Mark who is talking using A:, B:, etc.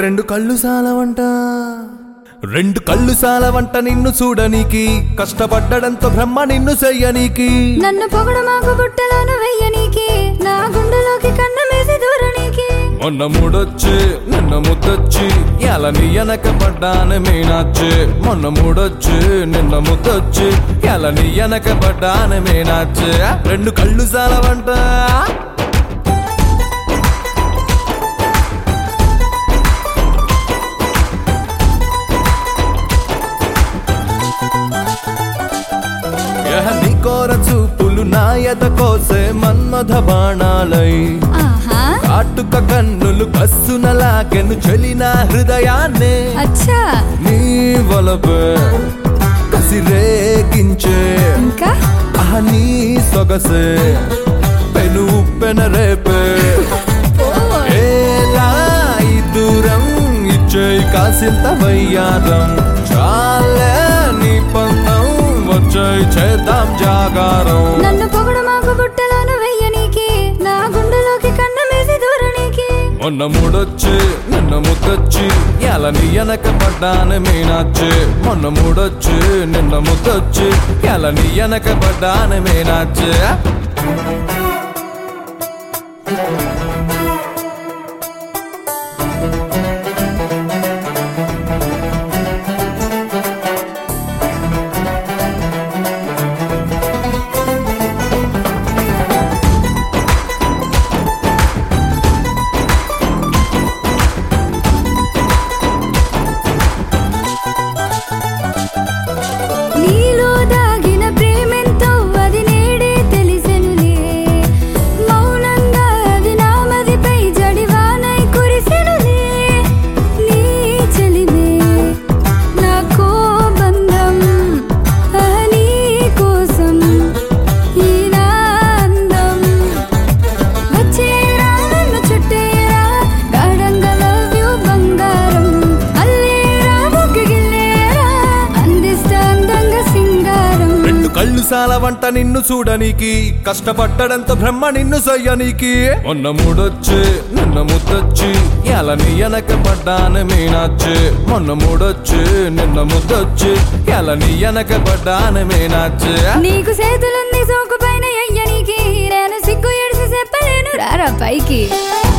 A: రెండు కళ్ళు సాలవంట రెండు కళ్ళు సాలవంట నిన్ను చూడనీకి కష్టపడ్డడంతో బ్రహ్మ నిన్ను చెయ్యనీకి
B: నన్ను పొగడ మాకు బుట్టలోను వెయ్యనీకి నా గుండెలోకి కన్నమేసి దూరనీకి
A: మొన్న మూడొచ్చి నిన్న ముద్దొచ్చి ఎలా నీ వెనక పడ్డాను మీనాచ్చి మొన్న మూడొచ్చి నిన్న ముద్దొచ్చి ఎలా నీ వెనక పడ్డాను మీనాచ్చి రెండు కళ్ళు సాలవంట యహ నీ కోర చూపులు నాయత కోసే మన్మథ బాణాలై
B: ఆహా
A: కాటుక కన్నులు కస్సున లాగెను చెలిన హృదయాన్నే
B: అచ్చా
A: నీ వలపే కసిరేగించే
B: ఇంకా
A: ఆహ నీ సొగసే పెను పెన రేపే ఏలా ఈ దూరం ఇచ్చే కాసింత వయ్యారం చాలే నీ పందం వచ్చే చేద్దాం జాగారం
B: నన్ను పొగడ మాకు బుట్టలోను వెయ్యనీకి నా గుండెలోకి కన్నమేసి దూరనీకి
A: మొన్న మూడొచ్చి నిన్న ముద్దొచ్చి ఎలా నీ వెనక పడ్డాను మీనాచ్చి మొన్న మూడొచ్చి నిన్న ముద్దొచ్చి ఎలా నీ వెనక పడ్డాను మీనాచ్చి
B: నీలో దాగిన ప్రేమెంతో అది నేడే తెలిసెనులే మౌనంగా అది నామదిపై జడివానై కురిసెనులే నీ చెలిమే నాకో బంధం ఆ నీ కోసం ఈ నా అందం వచ్చేరా నన్ను చుట్టేరా గాఢంగా లవ్ యు బంగారం అల్లేరా ముగ్గుగిల్లేరా అందిస్తా అందంగా సింగారం
A: రెండు కళ్ళు సాలవంట నిన్ను చూడనీకి కష్టపడ్డడంతో బ్రహ్మ నిన్ను సయ్యనీకి మొన్న మూడొచ్చి నిన్న ముద్దొచ్చి ఎలా నీ వెనక పడ్డాను మీనాచ్చి మొన్న మూడొచ్చి నిన్న ముద్దొచ్చి ఎలా నీ వెనక పడ్డాను మీనాచ్చి
B: నీకు చేతులుంది సోకు పైన అయ్యనికి నేను సిగ్గు ఎడిసి చెప్పలేను రారా పైకి